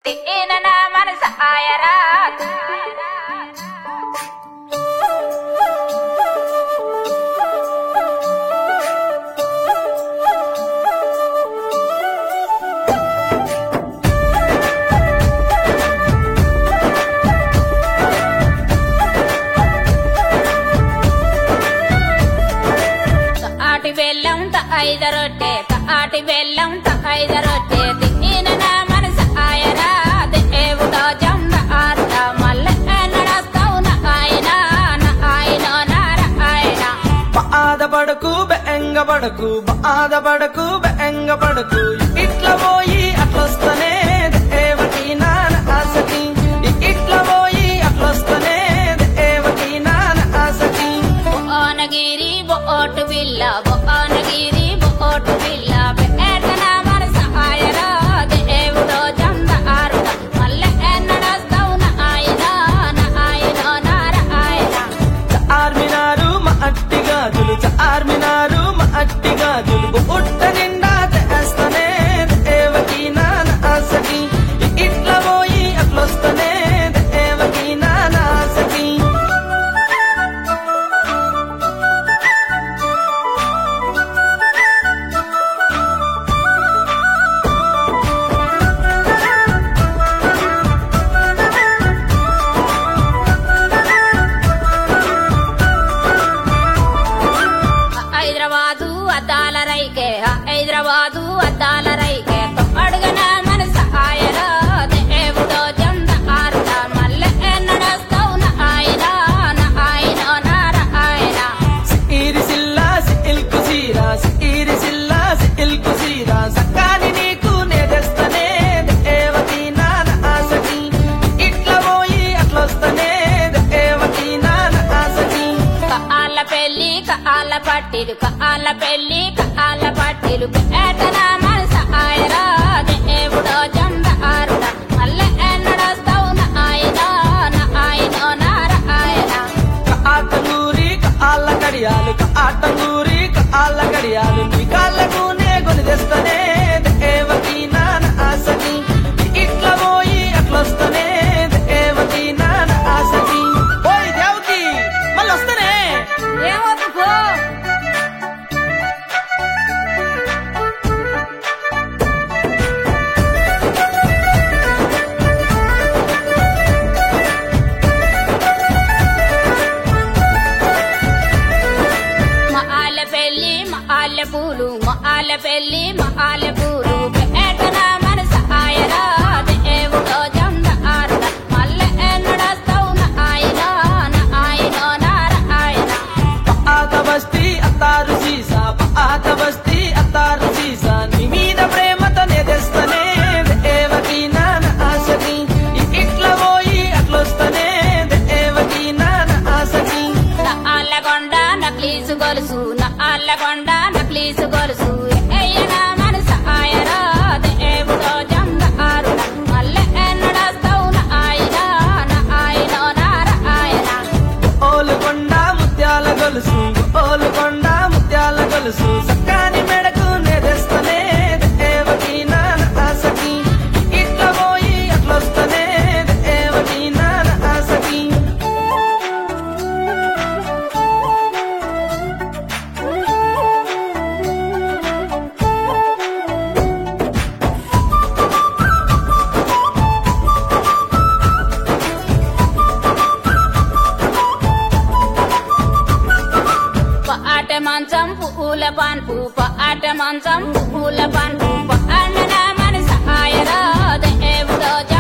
ఈయన నా మనసు ఆయరా ఆటి బెల్లం త ఐద రొట్టె త ఆటి బెల్లం త ఐద రొట్టె ఈయన నా మనసు ఆయరా దేవుడో జంగ ఆరుట మల్ల నడస్తావు నా ఆయన నా ఆయన నార ఆయన బాధపడకు బెంగపడకు బాధపడకు బెంగపడకు ఇట్లా పోయి అట్లొస్తనే దేవకి నాన్న ఆసకి ఇట్లా పోయి అట్లొస్తనే దేవకి నాన్న ఆసకి బోనగిరి బోటు బిల్ల బోనగిరి బోటు బిల్ల బేటన మనసు ఆయరా దేవుడో జంగ ఆరుట మల్ల నడస్తావు నా ఆయన నా ఆయన నార ఆయన చార్మినారు మా అట్టి గాజులు చార్మినారు మా అట్టి గాజులు బుట్ట నిండా తెస్తనే దేవకి నాన్న ఆసకి ఇట్లా పోయి అట్లొస్తనే దేవకి నాన్న ఆసకి హైదరాబాదు అద్దాల రైకే హైదరాబాదు అద్దాల రైకే అడుగన మనసు ఆయరా దేవుడో జంద ఆరుట మల్లె నడస్తావు నా ఆయన నా ఆయన నార ఆయన సిరిసిల్లా సిల్కు సీరా సిరిసిల్లా సిల్కు సీరా సక్కాని నీకు నేదెస్తనే దేవతి నాన్న ఆసకి ఇట్లా పోయి అట్లొస్తనే దేవతి నాన్న ఆసకి కాళ్ళ పెళ్లి కాళ్ళ పట్టిలు కాళ్ళ పెళ్లి కాళ్ళ పట్టిలు ఏటన మనసు ఆయరా దేవుడో జంద ఆరుట మల్లె నడస్తావు నా ఆయన నా ఆయన నార ఆయన ఆటంగూరి కాళ్ళ కడియాలు ఆటంగూరి కాళ్ళ కడియాలు నీ కాళ్ళకు నే కొని తెస్తనే దేవతి నాన్న ఆసకి ఇట్లా పోయి అట్లొస్తనే దేవతి నాన్న ఆసకి ఓయ్ దేవకి మళ్ళొస్తనే ఏమవుతుంది పో మా ఆల పెళ్లి మా ఆల పూలు మా ఆల పెళ్లి మా ఆల పూలు ఏటన మనసు ఆయరా దేవుడో జంద ఆరుడ మల్లె నడస్తావు నా ఆయన నా ఆయన నార ఆయన పాత బస్తీ అత్తారు సీసా పాత బస్తీ అత్తారు సీసా నీ మీద ప్రేమతో తెస్తనే దేవకి నాన్న ఆసకి ఇట్లా పోయి అట్లొస్తనే దేవకి నాన్న ఆసకి నా ఆళ్ళగొండ నక్లీసు గొలుసు నా ఆళ్ళగొండ నక్లీసు గొలుసు ఎయ్యన మనసు ఆయరా దేవుడో జంగ ఆరుడ మల్లె నడస్తావు నా ఆయన నా ఆయన నార ఆయన ఓలుకొండ ముత్యాల గొలుసు ఓలుకొండ ముత్యాల గొలుసు సక్కాని మెడకు నెదెస్తనే దేవకి నాన్న ఆసకి ఇట్లా పోయి అట్లొస్తనే దేవకి నాన్న ఆసకి పాట మంచం పూల పాన్పు పాట మంచం పూల పాన్పు అన్న మనసు ఆయరా దేవుడో